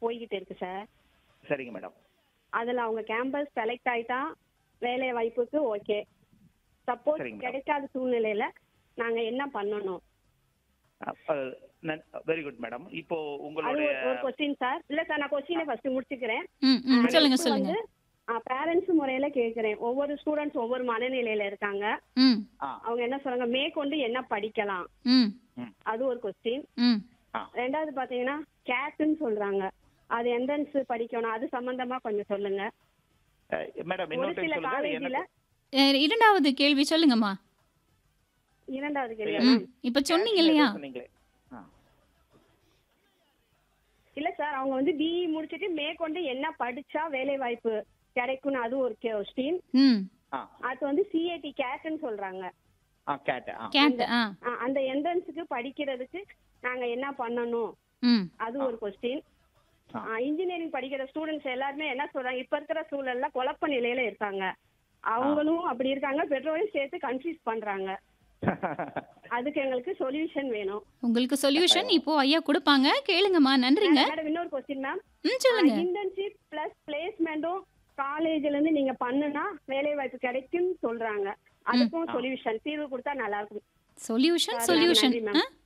போய்கிட்டு இருக்கு சார் சரிங்க மேடம் அதுல அவங்க கேம்பஸ் செலக்ட் ஆயிட்டா வேலை வாய்ப்புக்கு ஓகே சப்போஸ் சரிங்க madam. கிடைக்காத சூழ்நிலையில நாங்க என்ன பண்ணணும் வெரி குட் மேடம் இப்போ அது உங்களுடைய ஒரு- ஒரு கொஸ்டின் சார் இல்ல சார் நான் கொஸ்டினை ஃபர்ஸ்ட் முடிச்சுக்கிறேன் ம் ம் சொல்லுங்க சொல்லுங்க பேரண்ட்ஸ் முறையில கேக்குறேன் ஒவ்வொரு ஸ்டூடெண்ட்ஸ் ஒவ்வொரு மனநிலையில இருக்காங்க ம் ஆ அவங்க என்ன சொல்றாங்க மேற்கொண்டு என்ன படிக்கலாம் ம் அது ஒரு கொஸ்டின் ம் ரெண்டாவது பாத்தீங்கன்னா கேட்னு சொல்றாங்க அது என்ட்ரன்ஸ் படிக்கணும் அது சம்பந்தமா கொஞ்சம் சொல்லுங்க மேடம் ஒரு இன்னொரு சில டைம் சொல்லுங்க காலேஜ்ல எனக்கு அஹ், இரண்டாவது கேள்வி சொல்லுங்கம்மா இரண்டாவது கேள்வி ம் இப்ப சொன்னீங்க இல்லையா சொன்னீங்களே ஆ இல்ல சார் அவங்க வந்து பிஇ முடிச்சிட்டு மேற்கொண்டு என்ன படிச்சா வேலை வாய்ப்பு கிடைக்கும்னு அது ஒரு கொஸ்டின் ம் ஆ அது வந்து சிஏடி கேட்னு சொல்றாங்க ஆ கேட் ஆ கேட் ஆ ஆ, அந்த என்ட்ரன்ஸுக்கு படிக்கிறதுக்கு நாங்க என்ன பண்ணணும் ம் அது ஒரு கொஸ்டின் ஆ. இன்ஜினியரிங் படிக்கிற ஸ்டூடெண்ட்ஸ் எல்லாருமே என்ன சொல்றாங்க இப்ப இருக்கிற சூழல்ல குழப்ப நிலையில இருக்காங்க அவங்களும் அப்படி இருக்காங்க பெற்றோரையும் சேர்த்து கன்ஃபியூஸ் பண்றாங்க அதுக்கு எங்களுக்கு சொல்யூஷன் வேணும் உங்களுக்கு சொல்யூஷன் இப்போ ஐயா கொடுப்பாங்க கேளுங்கம்மா நன்றிங்க மேடம் இன்னொரு கொஸ்டின் மேம் ம் சொல்லுங்க இன்டர்ன்ஷிப் பிளஸ் பிளேஸ்மெண்ட்டும் காலேஜ்ல இருந்து நீங்க பண்ணுனா வேலை வாய்ப்பு கிடைக்கும்னு சொல்றாங்க அதுக்கும் சொல்யூஷன் தீர்வு கொடுத்தா நல்லா இருக்கும் சொல்யூஷன் சரி, சொல்யூஷன் நன்றி, ma'am.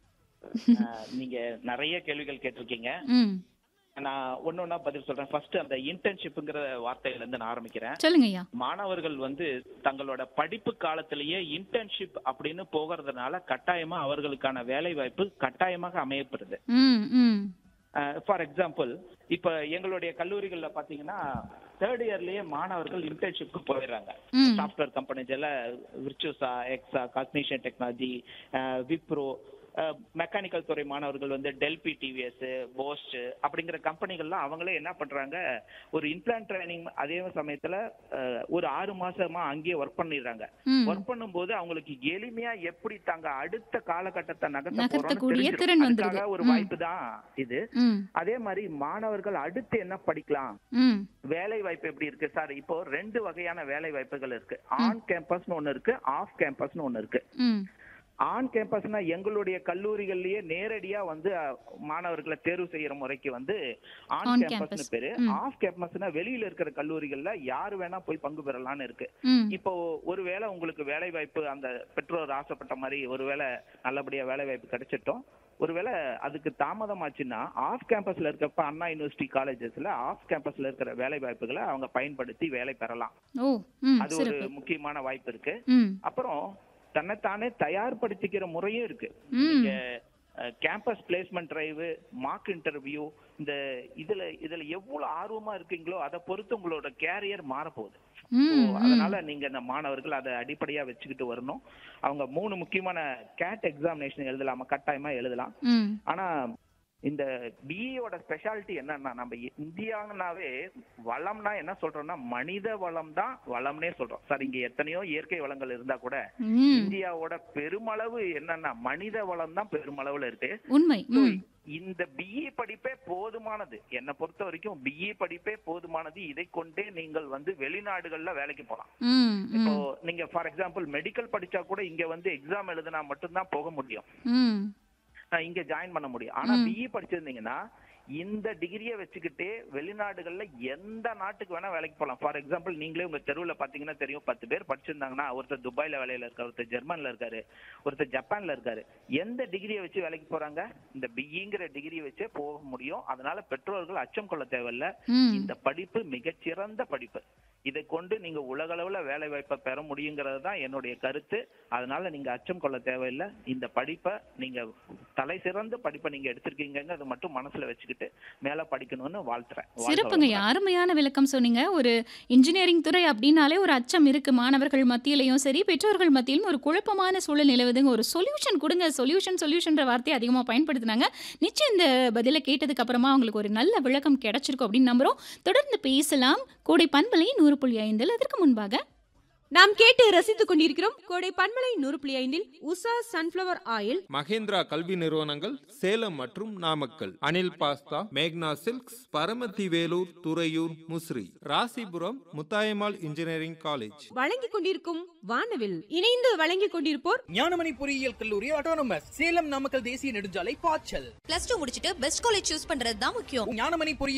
ஆ, நீங்க நிறைய கேள்விகள் கேட்டிருக்கீங்க ம் நான் ஒண்ணு ஒண்ணா பதில் சொல்றேன் ஃபர்ஸ்ட் அந்த இன்டர்ன்ஷிப்ங்கிற வார்த்தையில இருந்து நான் ஆரம்பிக்கிறேன் சொல்லுங்க ஐயா மாணவர்கள் வந்து தங்களோட படிப்பு காலத்திலேயே இன்டர்ன்ஷிப் அப்படின்னு போகிறதுனால கட்டாயமா அவர்களுக்கான வேலை வாய்ப்பு கட்டாயமாக அமையப்படுது ம் ம் ஃபார் எக்ஸாம்பிள் இப்ப எங்களுடைய கல்லூரிகள்ல பாத்தீங்கன்னா தேர்ட் இயர்லயே மாணவர்கள் இன்டர்ன்ஷிப்க்கு போயிடுறாங்க ம். சாஃப்ட்வேர் கம்பெனிஸ்ல Virtusa Exa cognition technology Wipro mechanical துறை மாணவர்கள் வந்து டெல்பி டிவிஎஸ் போஸ்ட் அப்படிங்கிற கம்பெனிகள்லாம் அவங்களே என்ன பண்றாங்க ஒரு இன்பிளான் ட்ரைனிங் அதே சமயத்துல அஹ், ஒரு ஆறு மாசமா அங்கேயே ஒர்க் பண்ணிடுறாங்க ம் ஒர்க் பண்ணும்போது அவங்களுக்கு எளிமையா எப்படி தாங்க அடுத்த காலகட்டத்தை நகர்த்த நகர்த்தக்கூடிய போறோம்னு திறன் தெரிஞ்சிடும். வந்துருது. அதுக்காக ஒரு ம். வாய்ப்பு தான் இது ம் அதே மாதிரி மாணவர்கள் அடுத்து என்ன படிக்கலாம் ம் வேலை வாய்ப்பு எப்படி இருக்கு சார் இப்போ ரெண்டு வகையான வேலை வாய்ப்புகள் இருக்கு ஆன் கேம்பஸ்னு ஒண்ணு இருக்கு ஆஃப் கேம்பஸ்னு ஒண்ணு இருக்கு ம் ஆன் கேம்பஸ்னா எங்களுடைய கல்லூரிகள்லயே நேரடியா வந்து அஹ், மாணவர்களை தேர்வு செய்யற முறைக்கு வந்து ஆன் On கேம்பஸ்னு campus. பேரு ம். ஆஃப் கேம்பஸ்னா வெளியில இருக்கிற கல்லூரிகள்ல யாரு வேணா போய் பங்கு பெறலாம்னு இருக்கு ம் இப்போ ஒருவேளை உங்களுக்கு வேலை வாய்ப்பு அந்த பெற்றோர் ஆசைப்பட்ட மாதிரி ஒருவேளை நல்லபடியா வேலை வாய்ப்பு கிடைச்சிட்டோம் ஒருவேளை அதுக்கு தாமதமாச்சுன்னா ஆஃப் கேம்பஸ்ல இருக்கப்ப அண்ணா யூனிவர்சிட்டி காலேஜஸ்ல ஆஃப் கேம்பஸ்ல இருக்கிற வேலை வாய்ப்புகளை அவங்க பயன்படுத்தி வேலை பெறலாம் ஓ ம் அது ஒரு சிறப்பு முக்கியமான வாய்ப்பு இருக்கு ம் அப்புறம் தன்னைத்தானே தயார்படுத்திக்கிற முறையும் இருக்கு ம். நீங்க campus placement drive mark interview இந்த இதுல இதுல எவ்வளவு ஆர்வமா இருக்கீங்களோ அதை பொறுத்து உங்களோட கேரியர் மாறப்போகுது ம் So, ம் அதனால நீங்க இந்த மாணவர்கள் அதை அடிப்படையா வச்சுக்கிட்டு வரணும் அவங்க மூணு முக்கியமான கேட் எக்ஸாமினேஷன் எழுதலாமா கட்டாயமா எழுதலாம் ம் ஆனா இந்த பிஇயோட ஸ்பெஷாலிட்டி என்னன்னா நம்ம இந்தியானாவே வளம்னா என்ன சொல்றோம்னா மனித வளம் தான் வளம்னே சொல்றோம் சார் இங்க எத்தனையோ இயற்கை வளங்கள் இருந்தா கூட ம் இந்தியாவோட பெருமளவு என்னன்னா மனித வளம் தான் பெருமளவுல இருக்கு உண்மை So, ம் இந்த பிஇ படிப்பே போதுமானது என்னை பொறுத்த வரைக்கும் பிஇ படிப்பே போதுமானது இதை கொண்டே நீங்கள் வந்து வெளிநாடுகள்ல வேலைக்கு போலாம் ம் இப்போ ம் நீங்க ஃபார் எக்ஸாம்பிள் மெடிக்கல் படிச்சா கூட இங்க வந்து எக்ஸாம் எழுதினா மட்டும்தான் போக முடியும் ம் அஹ் இங்க ஜாயின் பண்ண முடியும் ஆனா ம். பிஇ படிச்சிருந்தீங்கன்னா இந்த டிகிரியை வச்சுக்கிட்டே வெளிநாடுகள்ல எந்த நாட்டுக்கு வேணா வேலைக்கு போகலாம் ஃபார் எக்ஸாம்பிள் நீங்களே உங்க தெருவுல பாத்தீங்கன்னா தெரியும் பத்து பேர் படிச்சிருந்தாங்கன்னா ஒருத்தர் துபாயில வேலையில இருக்காரு ஒருத்தர் ஜெர்மன்ல இருக்காரு ஒருத்தர் ஜப்பான்ல இருக்காரு எந்த டிகிரியை வச்சு வேலைக்கு போறாங்க இந்த பிஇங்கிற டிகிரியை வச்சே போக முடியும் அதனால பெற்றோர்கள் அச்சம் கொள்ள தேவையில்ல ம் இந்த படிப்பு மிகச்சிறந்த படிப்பு இதை கொண்டு நீங்க உலக அளவுல வேலை வாய்ப்பை பெற முடியுங்கிறது தான் என்னுடைய கருத்து அதனால நீங்க அச்சம் கொள்ள தேவையில்லை இந்த படிப்பை நீங்க தலை சிறந்த படிப்பை நீங்க எடுத்திருக்கீங்கிறது மட்டும் மனசுல வச்சுக்கிட்டு மேல படிக்கணும்னு வாழ்த்துறேன் வாழ்க சிறப்புங்க வளமுடன். அருமையான விளக்கம் சொன்னீங்க ஒரு இன்ஜினியரிங் துறை அப்படின்னாலே ஒரு அச்சம் இருக்கு மாணவர்கள் மத்தியிலையும் சரி பெற்றோர்கள் மத்தியிலும் ஒரு குழப்பமான சூழல் நிலவுதுங்க ஒரு சொல்யூஷன் கொடுங்க சொல்யூஷன் சொல்யூஷன்ற வார்த்தையை அதிகமாக பயன்படுத்தினாங்க நிச்சயம் இந்த பதிலை கேட்டதுக்கு அப்புறமா அவங்களுக்கு ஒரு நல்ல விளக்கம் கிடைச்சிருக்கும் அப்படின்னு நம்புறோம் தொடர்ந்து பேசலாம் கோடை பண்பலை நூறு புள்ளி ஐந்தில் அதற்கு முன்பாக நாம் கேட்டு ரசித்துக் கொண்டிருக்கிறோம் கோடை பன்மலை நூறு புள்ளி ஐந்தில் உஷா சன்ஃபிளவர் ஆயில் மகேந்திரா கல்வி நிறுவனங்கள் சேலம் மற்றும் நாமக்கல் அனில் பாஸ்தா மேக்னா silks Paramathi Velur Thuraiyur Musiri Rasipuram Muthayammal engineering college வழங்கிக் கொண்டிருக்கும் வானவில் இணைந்து வழங்கிக் கொண்டிருப்போர் ஞானமணி பொறியியல் கல்லூரி ஆட்டோனமஸ் சேலம் நாமக்கல் தேசிய நெடுஞ்சாலை பாய்ச்சல் பிளஸ் டூ முடிச்சிட்டு பெஸ்ட் காலேஜ் சூஸ் பண்றது தான் முக்கியம் ஞானமணி பொறியியல்